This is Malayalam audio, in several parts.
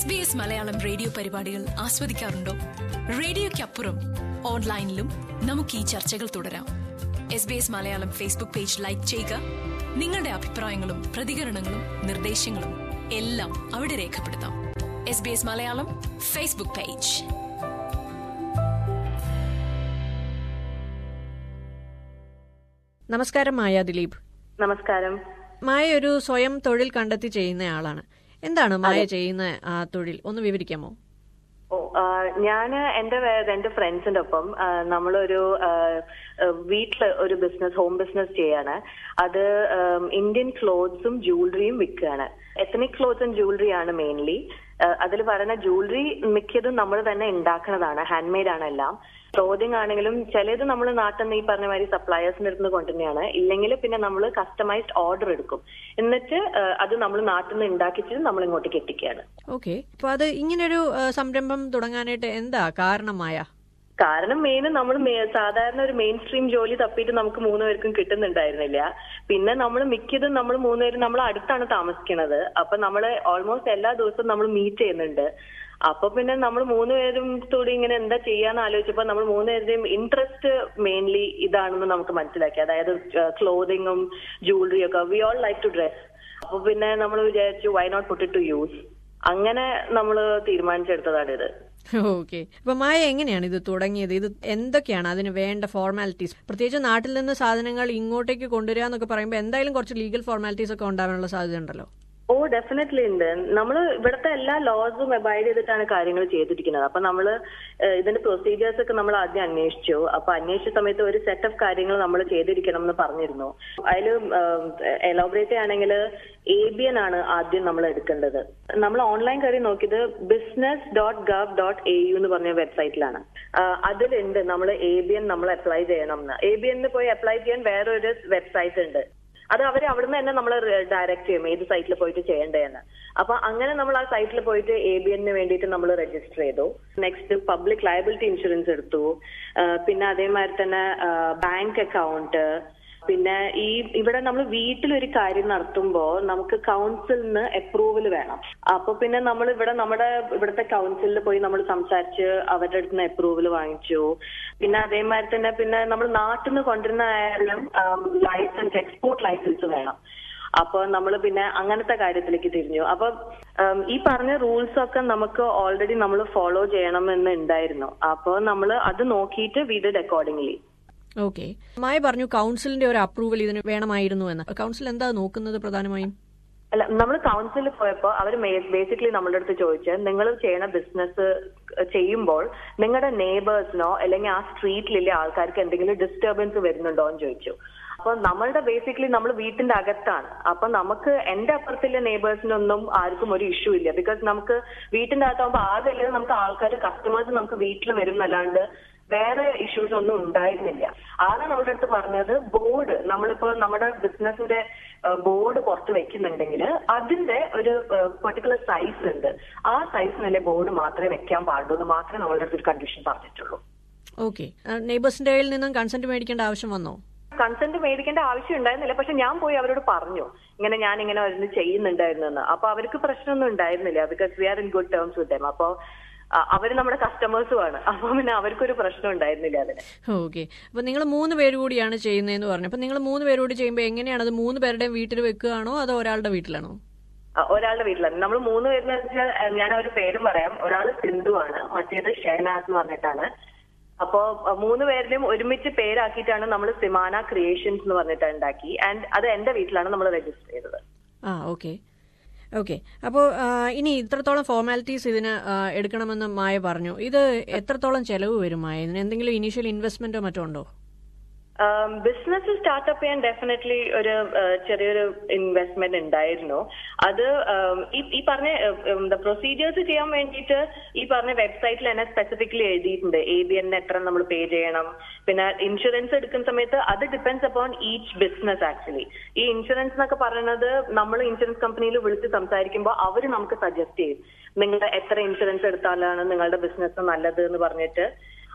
S B S Malayalam radio പരിപാടികൾ ആസ്വദിക്കാറുണ്ടോ റേഡിയോയ്ക്കപ്പുറം ഓൺലൈനിലും നമുക്ക് ഈ ചർച്ചകൾ തുടരാം S B S Malayalam Facebook page like ചെയ്യുക നിങ്ങളുടെ അഭിപ്രായങ്ങളും പ്രതികരണങ്ങളും നിർദ്ദേശങ്ങളും എല്ലാം അവിടെ രേഖപ്പെടുത്താം S B S Malayalam Facebook page നമസ്കാരം മായ ദിലീപ് നമസ്കാരം മായ ഒരു സ്വയം തൊഴിൽ കണ്ടെത്തി ചെയ്യുന്ന ആളാണ് എന്താണ് മായ ചെയ്യുന്ന ആ തൊഴിൽ ഒന്ന് വിവരിക്കാമോ ഓ ഞാൻ എന്റെ വേ- രണ്ട് ഫ്രണ്ട്സിന്റെ ഒപ്പം ആ, നമ്മളൊരു ആ, ആ, വീട്ടില് ഒരു ബിസിനസ് ഹോം ബിസിനസ് ചെയ്യാണ് അത് ആം, ഇന്ത്യൻ ക്ലോത്ത്സും ജ്വല്ലറിയും വിൽക്കുകയാണ് എത്തനിക് ക്ലോത്ത്സ് ആൻഡ് ജ്വല്ലറി ആണ് മെയിൻലി അതിൽ പറയുന്ന ജ്വല്ലറി മിക്കതും നമ്മൾ തന്നെ ഉണ്ടാക്കുന്നതാണ് ഹാൻഡ് മെയ്ഡ് ആണ് എല്ലാം ക്ലോതിങ് ആണെങ്കിലും ചിലത് നമ്മൾ നാട്ടിൽ നിന്ന് ഈ പറഞ്ഞ മാതിരി സപ്ലയേഴ്സിന്റെ അടുത്ത് കൊണ്ടുതന്നെയാണ് ഇല്ലെങ്കിൽ പിന്നെ നമ്മൾ കസ്റ്റമൈസ്ഡ് ഓർഡർ എടുക്കും എന്നിട്ട് ആ, അത് നമ്മൾ നാട്ടിൽ നിന്ന് ഉണ്ടാക്കിച്ചിട്ട് നമ്മൾ ഇങ്ങോട്ടേക്ക് എത്തിക്കുകയാണ് ഓക്കെ അപ്പൊ അത് ഇങ്ങനൊരു ആ, സംരംഭം തുടങ്ങാനായിട്ട് എന്താ കാരണമായ കാരണം മെയിൻ നമ്മൾ സാധാരണ ഒരു മെയിൻ സ്ട്രീം ജോലി തപ്പിയിട്ട് നമുക്ക് മൂന്ന് പേർക്കും കിട്ടുന്നുണ്ടായിരുന്നില്ല പിന്നെ നമ്മൾ മിക്കതും നമ്മൾ മൂന്നുപേരും നമ്മൾ അടുത്താണ് താമസിക്കുന്നത് അപ്പൊ നമ്മൾ ഓൾമോസ്റ്റ് എല്ലാ ദിവസവും നമ്മൾ മീറ്റ് ചെയ്യുന്നുണ്ട് അപ്പൊ പിന്നെ നമ്മൾ മൂന്നുപേരും കൂടി ഇങ്ങനെ എന്താ ചെയ്യാന്ന് ആലോചിച്ചപ്പോ നമ്മൾ മൂന്നുപേരുടെയും ഇൻട്രസ്റ്റ് മെയിൻലി ഇതാണെന്ന് നമുക്ക് മനസ്സിലാക്കി അതായത് ക്ലോതിങ്ങും ജ്വല്ലറിയും ഒക്കെ we all like to dress അപ്പൊ പിന്നെ നമ്മൾ വിചാരിച്ചു why not put to use അങ്ങനെ നമ്മൾ തീരുമാനിച്ചെടുത്തതാണ് ഇത് ഓക്കെ അപ്പൊ മായ എങ്ങനെയാണ് ഇത് തുടങ്ങിയത് ഇത് എന്തൊക്കെയാണ് അതിന് വേണ്ട ഫോർമാലിറ്റീസ് പ്രത്യേകിച്ച് നാട്ടിൽ നിന്ന് സാധനങ്ങൾ ഇങ്ങോട്ടേക്ക് കൊണ്ടുവരിക എന്നൊക്കെ പറയുമ്പോൾ എന്തായാലും കുറച്ച് ലീഗൽ ഫോർമാലിറ്റീസ് ഒക്കെ ഉണ്ടാവാനുള്ള സാധ്യത ഉണ്ടല്ലോ ഓ ഡെഫിനറ്റ്ലി ഉണ്ട് നമ്മൾ ഇവിടുത്തെ എല്ലാ ലോസും അബൈഡ് ചെയ്തിട്ടാണ് കാര്യങ്ങൾ ചെയ്തിരിക്കുന്നത് അപ്പൊ നമ്മൾ ഇതിന്റെ പ്രൊസീജിയേഴ്സ് ഒക്കെ നമ്മൾ ആദ്യം അന്വേഷിച്ചു അപ്പൊ അന്വേഷിച്ച സമയത്ത് ഒരു സെറ്റ് ഓഫ് കാര്യങ്ങൾ നമ്മൾ ചെയ്തിരിക്കണം എന്ന് പറഞ്ഞിരുന്നു അതിൽ എലോബറേറ്റ് ആണെങ്കിൽ എ ബി എൻ ആണ് ആദ്യം നമ്മൾ എടുക്കേണ്ടത് നമ്മൾ ഓൺലൈൻ കയറി നോക്കിയത് business dot gov dot A U എന്ന് പറഞ്ഞ വെബ്സൈറ്റിലാണ് അതിലുണ്ട് നമ്മൾ എ ബി എൻ നമ്മൾ അപ്ലൈ ചെയ്യണം എന്ന് എ ബി എന്നിൽ പോയി അപ്ലൈ ചെയ്യാൻ വേറൊരു വെബ്സൈറ്റ് ഉണ്ട് അത് അവർ അവിടുന്ന് തന്നെ നമ്മൾ ഡയറക്റ്റ് ചെയ്യും ഏത് സൈറ്റിൽ പോയിട്ട് ചെയ്യേണ്ടതെന്ന് അപ്പൊ അങ്ങനെ നമ്മൾ ആ സൈറ്റിൽ പോയിട്ട് എ ബി എന്നിന് വേണ്ടിയിട്ട് നമ്മൾ രജിസ്റ്റർ ചെയ്തു നെക്സ്റ്റ് പബ്ലിക് ലയബിലിറ്റി ഇൻഷുറൻസ് എടുത്തു ആ, പിന്നെ അതേമാതിരി തന്നെ ബാങ്ക് അക്കൗണ്ട് പിന്നെ ഈ ഇവിടെ നമ്മൾ വീട്ടിലൊരു കാര്യം നടത്തുമ്പോൾ നമുക്ക് കൗൺസിലിന് അപ്രൂവൽ വേണം അപ്പൊ പിന്നെ നമ്മൾ ഇവിടെ നമ്മുടെ ഇവിടുത്തെ കൗൺസിലിൽ പോയി നമ്മൾ സംസാരിച്ച് അവരുടെ അടുത്ത് നിന്ന് അപ്രൂവൽ വാങ്ങിച്ചു പിന്നെ അതേമാതിരി തന്നെ പിന്നെ നമ്മൾ നാട്ടിൽ നിന്ന് കൊണ്ടുവരുന്ന ആയാലും ലൈസൻസ് എക്സ്പോർട്ട് ലൈസൻസ് വേണം അപ്പൊ നമ്മൾ പിന്നെ അങ്ങനത്തെ കാര്യത്തിലേക്ക് തിരിഞ്ഞു അപ്പൊ ഉം, ഈ പറഞ്ഞ റൂൾസ് ഒക്കെ നമുക്ക് ഓൾറെഡി നമ്മൾ ഫോളോ ചെയ്യണമെന്ന് ഉണ്ടായിരുന്നു അപ്പൊ നമ്മൾ അത് നോക്കിയിട്ട് we did accordingly okay Maya പറഞ്ഞു കൗൺസിലിന്റെ ഒരു അപ്രൂവൽ ഇതിന് വേണമായിരുന്നു എന്ന് കൗൺസിൽ എന്താ നോക്കുന്നത് പ്രധാനമായും അല്ല നമ്മൾ കൗൺസിലിൽ പോയപ്പോ അവർ ബേസിക്കലി നമ്മളുടെ അടുത്ത് ചോദിച്ചത് നിങ്ങൾ ചെയ്യണ ബിസിനസ് ചെയ്യുമ്പോൾ നിങ്ങളുടെ നെയ്ബേഴ്സിനോ അല്ലെങ്കിൽ ആ സ്ട്രീറ്റിലെ ആൾക്കാർക്ക് എന്തെങ്കിലും ഡിസ്റ്റർബൻസ് വരുന്നുണ്ടോ എന്ന് ചോദിച്ചു അപ്പൊ നമ്മളുടെ ബേസിക്കലി നമ്മൾ വീട്ടിന്റെ അകത്താണ് അപ്പൊ നമുക്ക് എന്റെ അപ്പുറത്തിലെ നെയ്ബേഴ്സിനൊന്നും ആർക്കും ഒരു ഇഷ്യൂ ഇല്ല ബിക്കോസ് നമുക്ക് വീട്ടിന്റെ അകത്താകുമ്പോൾ ആകെ നമുക്ക് ആൾക്കാർ കസ്റ്റമേഴ്സ് നമുക്ക് വീട്ടിൽ വരുന്നല്ലാണ്ട് വേറെ ഇഷ്യൂസ് ഒന്നും ഉണ്ടായിരുന്നില്ല ആരാ നമ്മുടെ അടുത്ത് പറഞ്ഞത് ബോർഡ് നമ്മളിപ്പോ നമ്മുടെ ബിസിനസിന്റെ ബോർഡ് പുറത്ത് വെക്കുന്നുണ്ടെങ്കിൽ അതിന്റെ ഒരു പെർട്ടിക്കുലർ സൈസ് ഉണ്ട് ആ സൈസിനല്ലേ ബോർഡ് മാത്രമേ വെക്കാൻ പാടുള്ളൂ എന്ന് മാത്രമേ നമ്മളുടെ അടുത്ത് ഒരു കണ്ടീഷൻ പറഞ്ഞിട്ടുള്ളൂ ഓക്കെ നെയ്ബേഴ്സിന്റെ കയ്യിൽ നിന്നും കൺസെന്റ് മേടിക്കേണ്ട ആവശ്യം വന്നോ കൺസെന്റ് മേടിക്കേണ്ട ആവശ്യം ഉണ്ടായിരുന്നില്ല പക്ഷെ ഞാൻ പോയി അവരോട് പറഞ്ഞു ഇങ്ങനെ ഞാൻ ഇങ്ങനെ ഒന്ന് ചെയ്യുന്നുണ്ടായിരുന്നു എന്ന് അപ്പൊ അവർക്ക് പ്രശ്നമൊന്നും ഉണ്ടായിരുന്നില്ല because we are in good terms with them അപ്പോ അവര് നമ്മുടെ കസ്റ്റമേഴ്സും ആണ് അപ്പൊ പിന്നെ അവർക്കൊരു പ്രശ്നം ഉണ്ടായിരുന്നില്ല അതിന് ഓക്കെ അപ്പൊ നിങ്ങൾ മൂന്ന് പേര് കൂടിയാണ് ചെയ്യുന്നതെന്ന് പറഞ്ഞു അപ്പൊ നിങ്ങൾ മൂന്ന് പേര് കൂടി ചെയ്യുമ്പോൾ എങ്ങനെയാണ് അത് മൂന്ന് പേരുടെയും വീട്ടിൽ വെക്കുകയാണോ അതോ ഒരാളുടെ വീട്ടിലാണോ ആ, ഒരാളുടെ വീട്ടിലാണ് നമ്മൾ മൂന്ന് പേരെന്ന് വെച്ചാൽ ഏഹ്, ഞാൻ ഒരു പേരും പറയാം ഒരാൾ സിന്ധു ആണ് മറ്റേത് ഷെഹനാസ് എന്ന് പറഞ്ഞിട്ടാണ് അപ്പോ അഹ്, മൂന്ന് പേരിലും ഒരുമിച്ച് പേരാക്കിയിട്ടാണ് നമ്മൾ സിമാന ക്രിയേഷൻസ് എന്ന് പറഞ്ഞിട്ട് ഉണ്ടാക്കി ആൻഡ് അത് എന്റെ വീട്ടിലാണ് നമ്മൾ രജിസ്റ്റർ ചെയ്തത് ആ ഓക്കെ ഓക്കെ അപ്പോൾ ഇനി ഇത്രത്തോളം ഫോർമാലിറ്റീസ് ഇതിന് ആ, എടുക്കണമെന്ന് മായ പറഞ്ഞു ഇത് എത്രത്തോളം ചെലവ് വരും മായ ഇതിന് എന്തെങ്കിലും ഇനീഷ്യൽ ഇൻവെസ്റ്റ്മെന്റോ മറ്റോ ഉണ്ടോ ബിസിനസ് സ്റ്റാർട്ടപ്പ് ചെയ്യാൻ ഡെഫിനറ്റ്ലി ഒരു ആ, ചെറിയൊരു ഇൻവെസ്റ്റ്മെന്റ് ഉണ്ടായിരുന്നു അത് ആം, ഈ ഈ പറഞ്ഞ പ്രൊസീജിയേഴ്സ് ചെയ്യാൻ വേണ്ടിയിട്ട് ഈ പറഞ്ഞ വെബ്സൈറ്റിൽ തന്നെ സ്പെസിഫിക്കലി എഴുതിയിട്ടുണ്ട് എ ബി എൻ എത്ര നമ്മൾ പേ ചെയ്യണം പിന്നെ ഇൻഷുറൻസ് എടുക്കുന്ന സമയത്ത് അത് depends upon each business actually ഈ ഇൻഷുറൻസ് എന്നൊക്കെ പറയുന്നത് നമ്മൾ ഇൻഷുറൻസ് കമ്പനിയിൽ വിളിച്ച് സംസാരിക്കുമ്പോൾ അവർ നമുക്ക് സജസ്റ്റ് ചെയ്യും നിങ്ങൾ എത്ര ഇൻഷുറൻസ് എടുത്താലാണ് നിങ്ങളുടെ ബിസിനസ് നല്ലത് എന്ന് പറഞ്ഞിട്ട്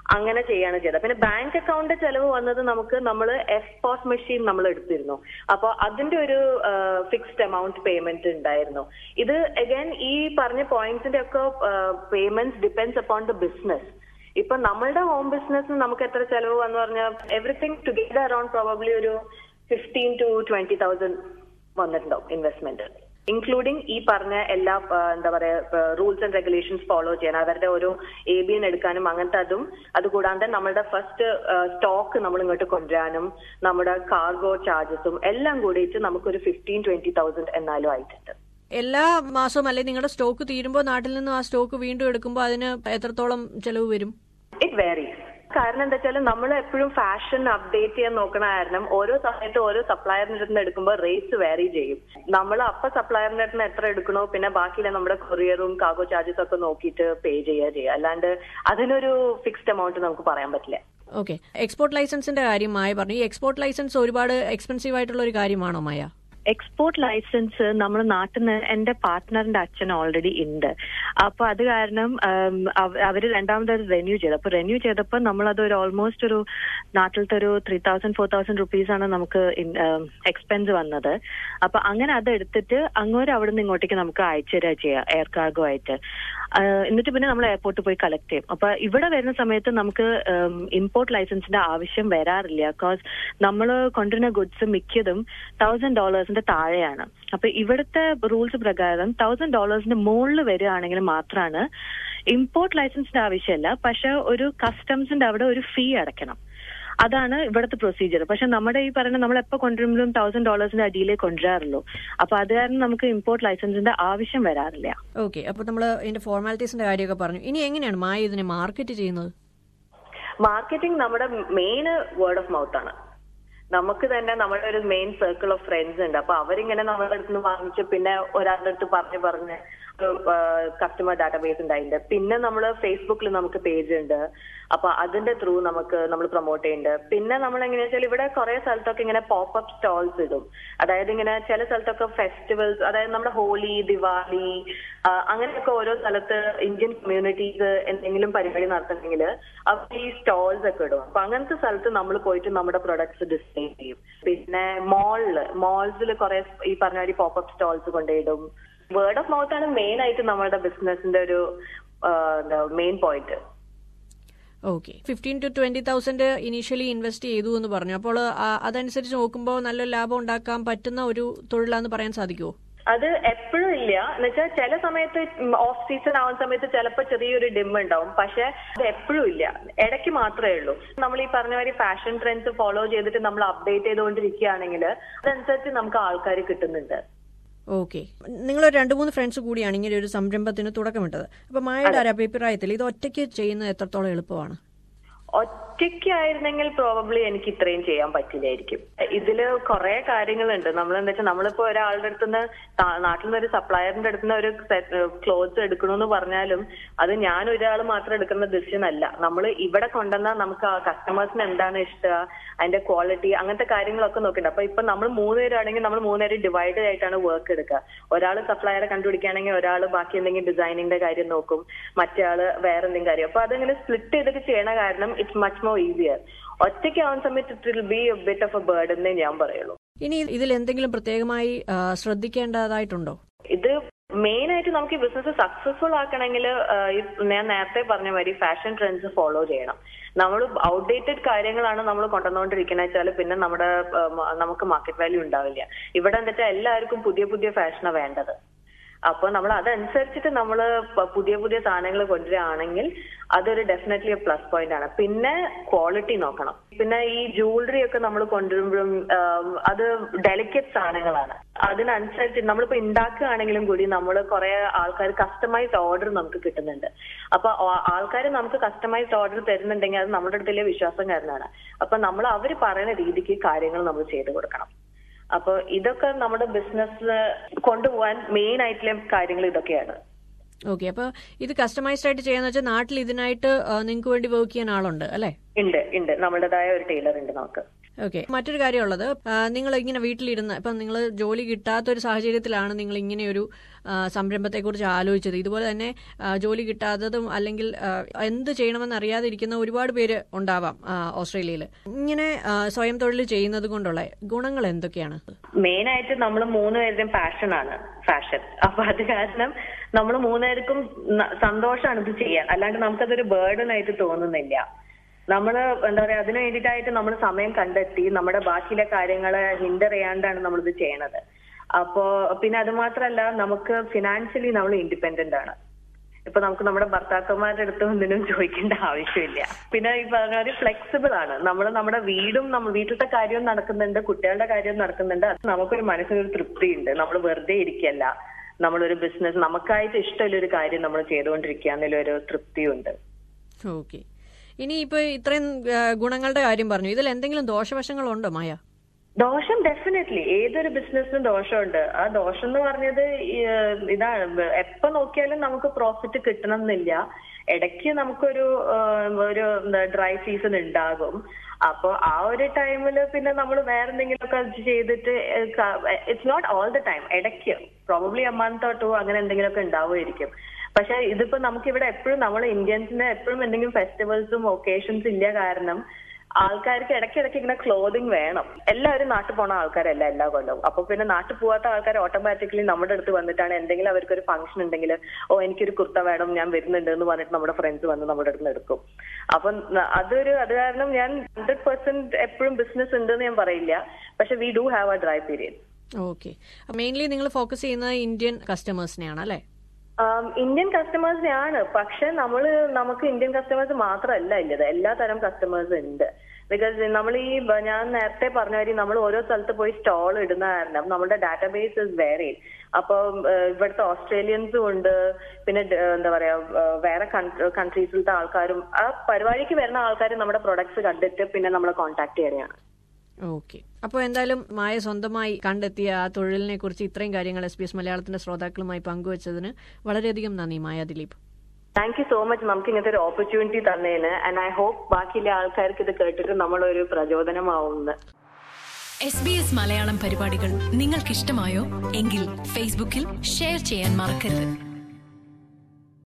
അങ്ങനെ ചെയ്യാണ് ചെയ്തത് പിന്നെ ബാങ്ക് അക്കൗണ്ട് ചെലവ് വന്നത് നമുക്ക് നമ്മൾ എഫ് പോസ് മെഷീൻ നമ്മൾ എടുത്തിരുന്നു അപ്പോൾ അതിന്റെ ഒരു ഫിക്സ്ഡ് എമൗണ്ട് പേയ്മെന്റ് ഉണ്ടായിരുന്നു ഇത് അഗൈൻ ഈ പറഞ്ഞ പോയിന്റ്സിന്റെ ഒക്കെ payment depends upon the business ഇപ്പൊ നമ്മളുടെ ഹോം ബിസിനസ്സിന് നമുക്ക് എത്ര ചെലവ് വന്നു പറഞ്ഞാൽ എവറിത്തിങ് ടുഗെദർ അറൌണ്ട് പ്രോബബ്ലി ഒരു ഫിഫ്റ്റീൻ ടു ട്വന്റി തൗസൻഡ് വന്നിട്ടുണ്ടാവും ഇൻവെസ്റ്റ്മെന്റ് ഇൻക്ലൂഡിംഗ് ഈ പറഞ്ഞ എല്ലാ ആ, എന്താ പറയാ റൂൾസ് ആൻഡ് റെഗുലേഷൻസ് ഫോളോ ചെയ്യാൻ അവരുടെ ഒരു എ ബി എൻ എടുക്കാനും അങ്ങനത്തെ അതും അതുകൂടാതെ നമ്മളുടെ ഫസ്റ്റ് സ്റ്റോക്ക് നമ്മൾ ഇങ്ങോട്ട് കൊണ്ടുവരാനും നമ്മുടെ കാർഗോ ചാർജസും എല്ലാം കൂടിയിട്ട് നമുക്കൊരു ഫിഫ്റ്റീൻ ട്വന്റി തൗസൻഡ് എന്നാലും ആയിട്ടുണ്ട് എല്ലാ മാസവും അല്ലെങ്കിൽ നിങ്ങളുടെ സ്റ്റോക്ക് തീരുമ്പോൾ നാട്ടിൽ നിന്നും ആ സ്റ്റോക്ക് വീണ്ടും എടുക്കുമ്പോൾ അതിന് എത്രത്തോളം ചെലവ് വരും ഇറ്റ് വേറീസ് കാരണം എന്താ വെച്ചാൽ നമ്മൾ എപ്പോഴും ഫാഷൻ അപ്ഡേറ്റ് ചെയ്യാൻ നോക്കണ കാരണം ഓരോ സമയത്ത് ഓരോ സപ്ലയറിന്റെ അടുത്ത് എടുക്കുമ്പോൾ റേറ്റ്സ് വേറി ചെയ്യും നമ്മൾ അപ്പൊ സപ്ലയറിന്റെ അടുത്ത് എത്ര എടുക്കണോ പിന്നെ ബാക്കിയുള്ള നമ്മുടെ കൊറിയറും കാഗോ ചാർജസ് ഒക്കെ നോക്കിയിട്ട് പേ ചെയ്യുക ചെയ്യുക അല്ലാണ്ട് അതിനൊരു ഫിക്സ്ഡ് എമൗണ്ട് നമുക്ക് പറയാൻ പറ്റില്ല ഓക്കെ എക്സ്പോർട്ട് ലൈസൻസിന്റെ കാര്യം മായ പറഞ്ഞു ഈ എക്സ്പോർട്ട് ലൈസൻസ് ഒരുപാട് എക്സ്പെൻസീവ് ആയിട്ടുള്ള ഒരു കാര്യമാണോ മായ എക്സ്പോർട്ട് ലൈസൻസ് നമ്മുടെ നാട്ടിൽ നിന്ന് എന്റെ പാർട്ട്ണറിന്റെ അച്ഛൻ ഓൾറെഡി ഉണ്ട് അപ്പൊ അത് കാരണം ഉം, അവ- അവര് രണ്ടാമത് റെന്യൂ ചെയ്തു അപ്പൊ റെന്യൂ ചെയ്തപ്പോൾ നമ്മളത് ഒരു ഓൾമോസ്റ്റ് ഒരു നാട്ടിലത്തെ ഒരു three thousand four thousand rupees ആണ് നമുക്ക് എക്സ്പെൻസ് വന്നത് അപ്പൊ അങ്ങനെ അത് എടുത്തിട്ട് അങ്ങോട്ട് അവിടെ നിന്ന് ഇങ്ങോട്ടേക്ക് നമുക്ക് അയച്ചു തരിക ചെയ്യാം എയർ കാർഗോ ആയിട്ട് ആ, എന്നിട്ട് പിന്നെ നമ്മൾ എയർപോർട്ടിൽ പോയി കളക്ട് ചെയ്യും അപ്പൊ ഇവിടെ വരുന്ന സമയത്ത് നമുക്ക് ഇമ്പോർട്ട് ലൈസൻസിന്റെ ആവശ്യം വരാറില്ല ബിക്കോസ് നമ്മൾ കൊണ്ടുവരുന്ന ഗുഡ്സ് മിക്കതും തൗസൻഡ് ഡോളേഴ്സിന്റെ താഴെയാണ് അപ്പൊ ഇവിടുത്തെ റൂൾസ് പ്രകാരം തൗസൻഡ് ഡോളേഴ്സിന്റെ മുകളിൽ വരികയാണെങ്കിൽ മാത്രമാണ് ഇമ്പോർട്ട് ലൈസൻസിന്റെ ആവശ്യമില്ല പക്ഷെ ഒരു കസ്റ്റംസിന്റെ അവിടെ ഒരു ഫീ അടയ്ക്കണം അതാണ് ഇവിടുത്തെ പ്രൊസീജിയർ പക്ഷെ നമ്മുടെ ഈ പറയുന്ന നമ്മൾ എപ്പോൾ കൊണ്ടുവരുമ്പോഴും തൗസൻഡ് ഡോളേഴ്സിന്റെ അടിയിലേ കൊണ്ടുവരാറുള്ളൂ അപ്പൊ അത് കാരണം നമുക്ക് ഇമ്പോർട്ട് ലൈസൻസിന്റെ ആവശ്യം വരാറില്ല ഓക്കെ അപ്പൊ നമ്മൾ ഇതിന്റെ ഫോർമാലിറ്റീസിന്റെ കാര്യമൊക്കെ പറഞ്ഞു ഇനി എങ്ങനെയാണ് മായ ഇതിനെ മാർക്കറ്റ് ചെയ്യുന്നത് മാർക്കറ്റിംഗ് നമ്മുടെ മെയിൻ വേർഡ് ഓഫ് മൗത്ത് ആണ് നമുക്ക് തന്നെ നമ്മുടെ ഒരു മെയിൻ സർക്കിൾ ഓഫ് ഫ്രണ്ട്സ് ഉണ്ട് അപ്പൊ അവരിങ്ങനെ നമ്മുടെ അടുത്ത് നിന്ന് വാങ്ങിച്ച് പിന്നെ ഒരാളുടെ അടുത്ത് പറഞ്ഞ് പറഞ്ഞ് കസ്റ്റമർ ഡാറ്റാബേസ് ഉണ്ടായിട്ടുണ്ട് പിന്നെ നമ്മൾ ഫേസ്ബുക്കിൽ നമുക്ക് പേജ് ഉണ്ട് അപ്പൊ അതിന്റെ ത്രൂ നമുക്ക് നമ്മൾ പ്രൊമോട്ട് ചെയ്യുന്നുണ്ട് പിന്നെ നമ്മൾ എങ്ങനെയാ വെച്ചാൽ ഇവിടെ കുറെ സ്ഥലത്തൊക്കെ ഇങ്ങനെ പോപ്പപ്പ് സ്റ്റോൾസ് ഇടും അതായത് ഇങ്ങനെ ചില സ്ഥലത്തൊക്കെ ഫെസ്റ്റിവൽസ് അതായത് നമ്മുടെ ഹോളി ദിവാലി ആ, അങ്ങനെയൊക്കെ ഓരോ സ്ഥലത്ത് ഇന്ത്യൻ കമ്മ്യൂണിറ്റീസ് എന്തെങ്കിലും പരിപാടി നടത്തണമെങ്കിൽ അവർ ഈ സ്റ്റോൾസ് ഒക്കെ ഇടും അപ്പൊ അങ്ങനത്തെ സ്ഥലത്ത് നമ്മൾ പോയിട്ട് നമ്മുടെ പ്രൊഡക്ട്സ് ഡിസ്പ്ലേ ചെയ്യും പിന്നെ മോളില് മോൾസിൽ കുറെ ഈ പറഞ്ഞ മാതിരി പോപ്പപ്പ് സ്റ്റോൾസ് കൊണ്ടിടും വേർഡ് ഓഫ് മൗത്ത് ആണ് മെയിൻ ആയിട്ട് നമ്മുടെ ബിസിനസിന്റെ ഒരു main point okay fifteen to twenty thousand initially invest ചെയ്തു എന്ന് പറഞ്ഞു അപ്പോൾ ആ, അതനുസരിച്ച് നോക്കുമ്പോൾ നല്ല ലാഭം ഉണ്ടാക്കാൻ പറ്റുന്ന ഒരു തൊഴിലാന്ന് പറയാൻ സാധിക്കുമോ അത് എപ്പോഴും ഇല്ല എന്നുവെച്ചാൽ ചില സമയത്ത് ഓഫ് സീസൺ ആവുന്ന സമയത്ത് ചിലപ്പോൾ ചെറിയൊരു ഡിം ഉണ്ടാവും പക്ഷെ അത് എപ്പോഴും ഇല്ല ഇടയ്ക്ക് മാത്രമേ ഉള്ളൂ നമ്മൾ ഈ പറഞ്ഞ മാതിരി ഫാഷൻ ട്രെൻഡ്സ് ഫോളോ ചെയ്തിട്ട് നമ്മൾ അപ്ഡേറ്റ് ചെയ്തുകൊണ്ടിരിക്കുകയാണെങ്കിൽ അതനുസരിച്ച് നമുക്ക് ആൾക്കാർ കിട്ടുന്നുണ്ട് ഓക്കെ നിങ്ങൾ രണ്ട് മൂന്ന് ഫ്രണ്ട്സ് കൂടിയാണ് ഇങ്ങനെ ഒരു സംരംഭത്തിന് തുടക്കമിട്ടത് അപ്പൊ മായയുടെ ഒരു അഭിപ്രായത്തിൽ ഇത് ഒറ്റയ്ക്ക് ചെയ്യുന്നത് എത്രത്തോളം എളുപ്പമാണ് ഒറ്റയ്ക്കായിരുന്നെങ്കിൽ പ്രോബബ്ലി എനിക്ക് ഇത്രയും ചെയ്യാൻ പറ്റില്ലായിരിക്കും ഇതില് കുറെ കാര്യങ്ങളുണ്ട് നമ്മൾ എന്താ വെച്ചാൽ നമ്മളിപ്പോ ഒരാളുടെ അടുത്തുനിന്ന് നാട്ടിൽ നിന്ന് ഒരു സപ്ലയറിന്റെ അടുത്തുനിന്ന് ഒരു ക്ലോത്ത്സ് എടുക്കണമെന്ന് പറഞ്ഞാലും അത് ഞാൻ ഒരാൾ മാത്രം എടുക്കുന്ന ഡിസിഷൻ അല്ല നമ്മൾ ഇവിടെ കൊണ്ടുവന്നാൽ നമുക്ക് ആ കസ്റ്റമേഴ്സിന് എന്താണ് ഇഷ്ടം അതിന്റെ ക്വാളിറ്റി അങ്ങനത്തെ കാര്യങ്ങളൊക്കെ നോക്കണ്ട അപ്പൊ ഇപ്പൊ നമ്മൾ മൂന്നുപേരാണെങ്കിൽ നമ്മൾ മൂന്നുപേരും ഡിവൈഡ് ആയിട്ടാണ് വർക്ക് എടുക്കുക ഒരാൾ സപ്ലയറെ കണ്ടുപിടിക്കുകയാണെങ്കിൽ ഒരാൾ ബാക്കി എന്തെങ്കിലും ഡിസൈനിങ്ങിന്റെ കാര്യം നോക്കും മറ്റേ ആള് വേറെ എന്തെങ്കിലും കാര്യം അപ്പൊ അതിങ്ങനെ സ്പ്ലിറ്റ് ചെയ്തിട്ട് ചെയ്യണ കാരണം ഇറ്റ്സ് മച്ച് മോർ ഈസിയർ ഒറ്റയ്ക്ക് ആവുന്ന സമയത്ത് it will be a bit of a bird എന്നേ ഞാൻ പറയുള്ളൂ ഇനി ഇതിൽ എന്തെങ്കിലും പ്രത്യേകമായി ആ, ശ്രദ്ധിക്കേണ്ടതായിട്ടുണ്ടോ ഇത് മെയിൻ ആയിട്ട് നമുക്ക് ഈ ബിസിനസ് സക്സസ്ഫുൾ ആക്കണമെങ്കിൽ ഞാൻ നേരത്തെ പറഞ്ഞ മാതിരി ഫാഷൻ ട്രെൻഡ്സ് ഫോളോ ചെയ്യണം നമ്മൾ ഔട്ട്ഡേറ്റഡ് കാര്യങ്ങളാണ് നമ്മൾ കൊണ്ടുവന്നുകൊണ്ടിരിക്കുന്നത് വെച്ചാൽ പിന്നെ നമ്മുടെ ആ, മ- നമുക്ക് മാർക്കറ്റ് വാല്യൂ ഉണ്ടാവില്ല ഇവിടെ എന്താ വെച്ചാൽ എല്ലാവർക്കും പുതിയ പുതിയ ഫാഷനാണ് വേണ്ടത് അപ്പൊ നമ്മൾ അതനുസരിച്ചിട്ട് നമ്മൾ പുതിയ പുതിയ സാധനങ്ങൾ കൊണ്ടുവരികയാണെങ്കിൽ അതൊരു ഡെഫിനറ്റ്ലി പ്ലസ് പോയിന്റ് ആണ് പിന്നെ ക്വാളിറ്റി നോക്കണം പിന്നെ ഈ ജുവലറി ഒക്കെ നമ്മൾ കൊണ്ടുവരുമ്പോഴും ആം, അത് ഡെലിക്കറ്റ് സാധനങ്ങളാണ് അതിനനുസരിച്ച് നമ്മളിപ്പോ ഉണ്ടാക്കുകയാണെങ്കിലും കൂടി നമ്മൾ കുറെ ആൾക്കാർ കസ്റ്റമൈസ്ഡ് ഓർഡർ നമുക്ക് കിട്ടുന്നുണ്ട് അപ്പൊ ആൾക്കാർ നമുക്ക് കസ്റ്റമൈസ്ഡ് ഓർഡർ തരുന്നുണ്ടെങ്കിൽ അത് നമ്മുടെ അടുത്തുള്ള വിശ്വാസം കാരണമാണ് അപ്പൊ നമ്മൾ അവർ പറയുന്ന രീതിക്ക് കാര്യങ്ങൾ നമ്മൾ ചെയ്തു കൊടുക്കണം അപ്പൊ ഇതൊക്കെ നമ്മുടെ ബിസിനസ് കൊണ്ടുപോകാൻ മെയിൻ ആയിട്ടുള്ള കാര്യങ്ങൾ ഇതൊക്കെയാണ് ഓക്കെ അപ്പൊ ഇത് കസ്റ്റമൈസ്ഡ് ആയിട്ട് ചെയ്യാന്ന് വെച്ചാൽ നാട്ടിൽ ഇതിനായിട്ട് നിങ്ങൾക്ക് വേണ്ടി വർക്ക് ചെയ്യാൻ ആളുണ്ട് അല്ലെ ഉണ്ട് ഉണ്ട് നമ്മുടേതായ ഒരു ടൈലർ ഉണ്ട് നമുക്ക് ഓക്കെ മറ്റൊരു കാര്യമുള്ളത് നിങ്ങൾ ഇങ്ങനെ വീട്ടിലിരുന്ന് ഇപ്പം നിങ്ങൾ ജോലി കിട്ടാത്ത ഒരു സാഹചര്യത്തിലാണ് നിങ്ങൾ ഇങ്ങനെ ഒരു സംരംഭത്തെ കുറിച്ച് ആലോചിച്ചത് ഇതുപോലെ തന്നെ ആ, ജോലി കിട്ടാത്തതും അല്ലെങ്കിൽ ആ, എന്ത് ചെയ്യണമെന്ന് അറിയാതിരിക്കുന്ന ഒരുപാട് പേര് ഉണ്ടാവാം ഓസ്ട്രേലിയയിൽ ഇങ്ങനെ ആ, സ്വയം തൊഴിൽ ചെയ്യുന്നത് കൊണ്ടുള്ള ഗുണങ്ങൾ എന്തൊക്കെയാണ് മെയിൻ ആയിട്ട് നമ്മൾ മൂന്നുപേരുടെയും പാഷനാണ് ഫാഷൻ അപ്പൊ അത് കാരണം നമ്മൾ മൂന്നുപേർക്കും ന- സന്തോഷമാണ് ഇത് ചെയ്യാൻ അല്ലാണ്ട് നമുക്കതൊരു ബേർഡൻ ആയിട്ട് തോന്നുന്നില്ല നമ്മള് എന്താ പറയാ അതിനു വേണ്ടിയിട്ടായിട്ട് നമ്മൾ സമയം കണ്ടെത്തി നമ്മുടെ ബാക്കിയിലെ കാര്യങ്ങളെ ഹിൻഡർ ചെയ്യാണ്ടാണ് നമ്മളിത് ചെയ്യണത് അപ്പോ പിന്നെ അത് മാത്രല്ല നമുക്ക് ഫിനാൻഷ്യലി നമ്മൾ ഇൻഡിപെൻഡന്റ് ആണ് ഇപ്പൊ നമുക്ക് നമ്മുടെ ഭർത്താക്കന്മാരുടെ അടുത്ത് ഒന്നിനും ചോദിക്കേണ്ട ആവശ്യമില്ല പിന്നെ ഈ പറഞ്ഞ ഒരു ഫ്ലെക്സിബിൾ ആണ് നമ്മൾ നമ്മുടെ വീടും നമ്മൾ വീട്ടിലത്തെ കാര്യവും നടക്കുന്നുണ്ട് കുട്ടികളുടെ കാര്യവും നടക്കുന്നുണ്ട് അത് നമുക്കൊരു മനസ്സിനൊരു തൃപ്തിയുണ്ട് നമ്മൾ വെറുതെ ഇരിക്കല്ല നമ്മളൊരു ബിസിനസ് നമുക്കായിട്ട് ഇഷ്ടമുള്ള ഒരു കാര്യം നമ്മൾ ചെയ്തുകൊണ്ടിരിക്കുക എന്നുള്ളൊരു തൃപ്തിയുണ്ട് ഓക്കെ ഇനി ഇപ്പൊ ഇത്രയും ആ, ഗുണങ്ങളുടെ കാര്യം പറഞ്ഞു ഇതിൽ എന്തെങ്കിലും ദോഷവശങ്ങളുണ്ടോ മായ ദോഷം ഡെഫിനറ്റ്ലി ഏതൊരു ബിസിനസ്സിനും ദോഷമുണ്ട് ആ ദോഷം എന്ന് പറഞ്ഞത് ഈ, ഏഹ്, ഇതാണ് എപ്പോ നോക്കിയാലും നമുക്ക് പ്രോഫിറ്റ് കിട്ടണം എന്നില്ല ഇടയ്ക്ക് നമുക്കൊരു ഏഹ്, ഒരു ഡ്രൈ സീസൺ ഉണ്ടാകും അപ്പൊ ആ ഒരു ടൈമിൽ പിന്നെ നമ്മൾ വേറെ എന്തെങ്കിലുമൊക്കെ ചെയ്തിട്ട് it's not all the time ഇടയ്ക്ക് probably a month or two അങ്ങനെ എന്തെങ്കിലുമൊക്കെ ഉണ്ടാവുമായിരിക്കും പക്ഷെ ഇതിപ്പോ നമുക്കിവിടെ എപ്പോഴും നമ്മൾ ഇന്ത്യൻസിന് എപ്പോഴും എന്തെങ്കിലും ഫെസ്റ്റിവൽസും ഒക്കേഷൻസ് ഇല്ല കാരണം ആൾക്കാർക്ക് ഇടയ്ക്കിടയ്ക്ക് ഇങ്ങനെ ക്ലോതിങ് വേണം എല്ലാവരും നാട്ടിൽ പോണ ആൾക്കാരല്ല എല്ലാ കൊല്ലവും അപ്പൊ പിന്നെ നാട്ടിൽ പോവാത്ത ആൾക്കാർ ഓട്ടോമാറ്റിക്കലി നമ്മുടെ അടുത്ത് വന്നിട്ടാണ് എന്തെങ്കിലും അവർക്ക് ഒരു ഫംഗ്ഷൻ ഉണ്ടെങ്കിൽ ഓ എനിക്കൊരു കുർത്ത വേണം ഞാൻ വരുന്നുണ്ട് എന്ന് പറഞ്ഞിട്ട് നമ്മുടെ ഫ്രണ്ട്സ് വന്ന് നമ്മുടെ അടുത്ത് നിന്ന് എടുക്കും അപ്പൊ ന- അതൊരു അത് കാരണം ഞാൻ ഹൺഡ്രഡ് പെർസെന്റ് എപ്പോഴും ബിസിനസ് ഉണ്ടെന്ന് ഞാൻ പറയില്ല പക്ഷെ we do have a dry period okay mainly നിങ്ങൾ ഫോക്കസ് ചെയ്യുന്നത് ഇന്ത്യൻ കസ്റ്റമേഴ്സിനെയാണ് അല്ലേ ആം, ഇന്ത്യൻ കസ്റ്റമേഴ്സിനെയാണ് പക്ഷെ നമ്മള് നമുക്ക് ഇന്ത്യൻ കസ്റ്റമേഴ്സ് മാത്രമല്ല ഇല്ലത് എല്ലാ തരം കസ്റ്റമേഴ്സ് ഉണ്ട് ബിക്കോസ് നമ്മൾ ഈ ബ- ഞാൻ നേരത്തെ പറഞ്ഞ കാര്യം നമ്മൾ ഓരോ സ്ഥലത്ത് പോയി സ്റ്റോൾ ഇടുന്ന കാരണം നമ്മുടെ ഡാറ്റാബേസ് ഇസ് വേറെ അപ്പൊ ഇവിടുത്തെ ഓസ്ട്രേലിയൻസും ഉണ്ട് പിന്നെ ഡ- എന്താ പറയാ ഏഹ്, വേറെ കൺട്രീസിലത്തെ ആൾക്കാരും ആ പരിപാടിക്ക് വരുന്ന ആൾക്കാർ നമ്മുടെ പ്രൊഡക്ട്സ് കണ്ടിട്ട് പിന്നെ നമ്മളെ കോൺടാക്ട് ചെയ്യുകയാണ് ഓക്കെ അപ്പോൾ എന്തായാലും മായ സ്വന്തമായി കണ്ടെത്തിയ ആ തൊഴിലിനെ കുറിച്ച് ഇത്രയും കാര്യങ്ങൾ എസ് ബി എസ് മലയാളത്തിന്റെ ശ്രോതാക്കളുമായി പങ്കുവച്ചതിന് വളരെയധികം നന്ദി Maya Dileep thank you so much നമുക്ക് ഇങ്ങനത്തെ ഒരു ഓപ്പർച്യൂണിറ്റി തന്നതിന് ആൻഡ് ഐ ഹോപ്പ് ബാക്കിയുള്ള ആൾക്കാർക്ക് ഇത് കേട്ടിട്ട് നമ്മളൊരു പ്രചോദനമാവുമെന്ന് എസ് ബി എസ് മലയാളം പരിപാടികൾ നിങ്ങൾക്കിഷ്ടമായോ എങ്കിൽ ഫേസ്ബുക്കിൽ ഷെയർ ചെയ്യാൻ മറക്കരുത്